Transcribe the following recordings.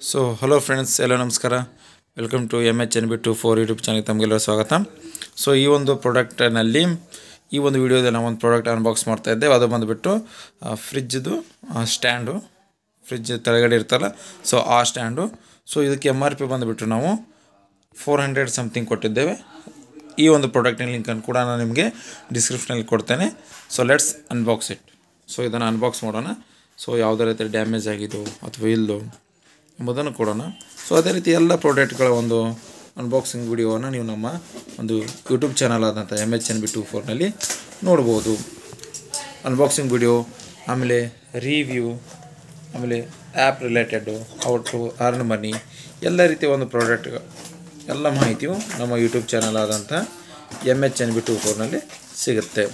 so hello friends ಎಲ್ಲ ನಮಸ್ಕಾರ welcome to M H N B two four YouTube channel ತಮಗೆಲ್ಲ ಸ್ವಾಗತ so ಈ ಒಂದು ಪ್ರಾಡಕ್ಟ್ನಲ್ಲಿ ಈ ಒಂದು ವಿಡಿಯೋದಲ್ಲಿ ನಾವು ಒಂದು ಪ್ರಾಡಕ್ಟ್ ಅನ್ಬಾಕ್ಸ್ ಮಾಡ್ತಾ ಇದ್ದೇವೆ ಅದು ಬಂದುಬಿಟ್ಟು ಫ್ರಿಜ್ದು ಸ್ಟ್ಯಾಂಡು ಫ್ರಿಜ್ ಕೆಳಗಡೆ ಇರ್ತಲ್ಲ ಸೊ ಆ ಸ್ಟ್ಯಾಂಡು ಸೊ ಇದಕ್ಕೆ ಎಮ್ ಆರ್ ಪಿ ಬಂದುಬಿಟ್ಟು ನಾವು ಫೋರ್ ಹಂಡ್ರೆಡ್ ಸಮಥಿಂಗ್ ಕೊಟ್ಟಿದ್ದೇವೆ ಈ ಒಂದು ಪ್ರಾಡಕ್ಟಿನ ಲಿಂಕನ್ನು ಕೂಡ ನಾನು ನಿಮಗೆ ಡಿಸ್ಕ್ರಿಪ್ಷನಲ್ಲಿ ಕೊಡ್ತೇನೆ so let's unbox it so ಇದನ್ನು ಅನ್ಬಾಕ್ಸ್ ಮಾಡೋಣ ಸೊ ಯಾವುದೇ ರೀತಿ ಡ್ಯಾಮೇಜ್ ಆಗಿದ್ದು ಅಥವಾ ಇಲ್ಲೋ ಎಂಬುದನ್ನು ಕೊಡೋಣ ಸೊ ಅದೇ ರೀತಿ ಎಲ್ಲ ಪ್ರಾಡಕ್ಟ್ಗಳ ಒಂದು ಅನ್ಬಾಕ್ಸಿಂಗ್ ವಿಡಿಯೋವನ್ನು ನೀವು ನಮ್ಮ ಒಂದು ಯೂಟ್ಯೂಬ್ ಚಾನಲ್ ಆದಂಥ M H N B two ಫೋರ್ನಲ್ಲಿ ನೋಡ್ಬೋದು ಅನ್ಬಾಕ್ಸಿಂಗ್ ವಿಡಿಯೋ ಆಮೇಲೆ ರಿವ್ಯೂ ಆಮೇಲೆ app related how to earn money ಎಲ್ಲ ರೀತಿಯ ಒಂದು ಪ್ರಾಡಕ್ಟ್ ಎಲ್ಲ ಮಾಹಿತಿಯು ನಮ್ಮ ಯೂಟ್ಯೂಬ್ ಚಾನಲ್ ಆದಂಥ M H N B two ಫೋರ್ನಲ್ಲಿ ಸಿಗುತ್ತೆ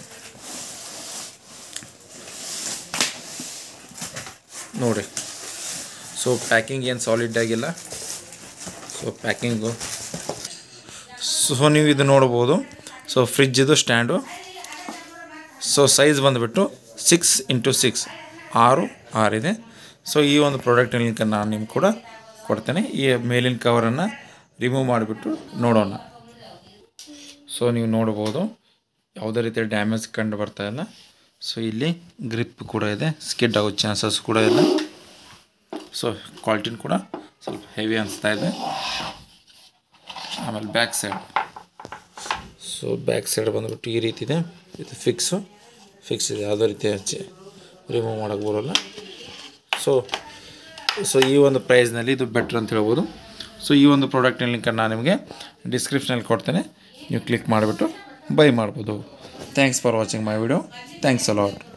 ನೋಡಿ ಸೊ ಪ್ಯಾಕಿಂಗ್ ಏನು ಸಾಲಿಡ್ ಆಗಿಲ್ಲ ಸೊ ಪ್ಯಾಕಿಂಗು ಸೊ ನೀವು ಇದು ನೋಡ್ಬೋದು ಸೊ ಫ್ರಿಜ್ಜಿದು ಸ್ಟ್ಯಾಂಡು ಸೊ ಸೈಜ್ ಬಂದುಬಿಟ್ಟು ಸಿಕ್ಸ್ ಇಂಟು ಸಿಕ್ಸ್ ಆರು ಆರಿದೆ ಸೊ ಈ ಒಂದು ಪ್ರಾಡಕ್ಟಿನ ಲಿಂಕನ್ನು ನಾನು ನಿಮ್ಗೆ ಕೂಡ ಕೊಡ್ತೇನೆ ಈ ಮೇಲಿನ ಕವರನ್ನು ರಿಮೂವ್ ಮಾಡಿಬಿಟ್ಟು ನೋಡೋಣ ಸೊ ನೀವು ನೋಡ್ಬೋದು ಯಾವುದೇ ರೀತಿಯ ಡ್ಯಾಮೇಜ್ ಕಂಡು ಬರ್ತಾ ಇಲ್ಲ ಸೊ ಇಲ್ಲಿ ಗ್ರಿಪ್ ಕೂಡ ಇದೆ ಸ್ಕಿಡ್ ಆಗೋ ಚಾನ್ಸಸ್ ಕೂಡ ಇಲ್ಲ ಸೊ ಕ್ವಾಲಿಟಿನ ಕೂಡ ಸ್ವಲ್ಪ ಹೆವಿ ಅನಿಸ್ತಾ ಇದೆ ಆಮೇಲೆ back side so back side ಬಂದುಬಿಟ್ಟು ಈ ರೀತಿ ಇದೆ ಇದು ಫಿಕ್ಸು ಫಿಕ್ಸ್ ಇದೆ ಯಾವುದೇ ರೀತಿ ಹಚ್ಚಿ ರಿಮೂವ್ ಮಾಡೋಕ್ಕೆ ಬರೋಲ್ಲ ಸೊ ಸೊ ಈ ಒಂದು ಪ್ರೈಸ್ನಲ್ಲಿ ಇದು ಬೆಟ್ರ್ ಅಂತ ಹೇಳ್ಬೋದು ಸೊ ಈ ಒಂದು ಪ್ರಾಡಕ್ಟಿನ ಲಿಂಕನ್ನು ನಾನು ನಿಮಗೆ ಡಿಸ್ಕ್ರಿಪ್ಷನಲ್ಲಿ ಕೊಡ್ತೇನೆ ನೀವು ಕ್ಲಿಕ್ ಮಾಡಿಬಿಟ್ಟು ಬೈ ಮಾಡ್ಬೋದು thanks for watching my video thanks allot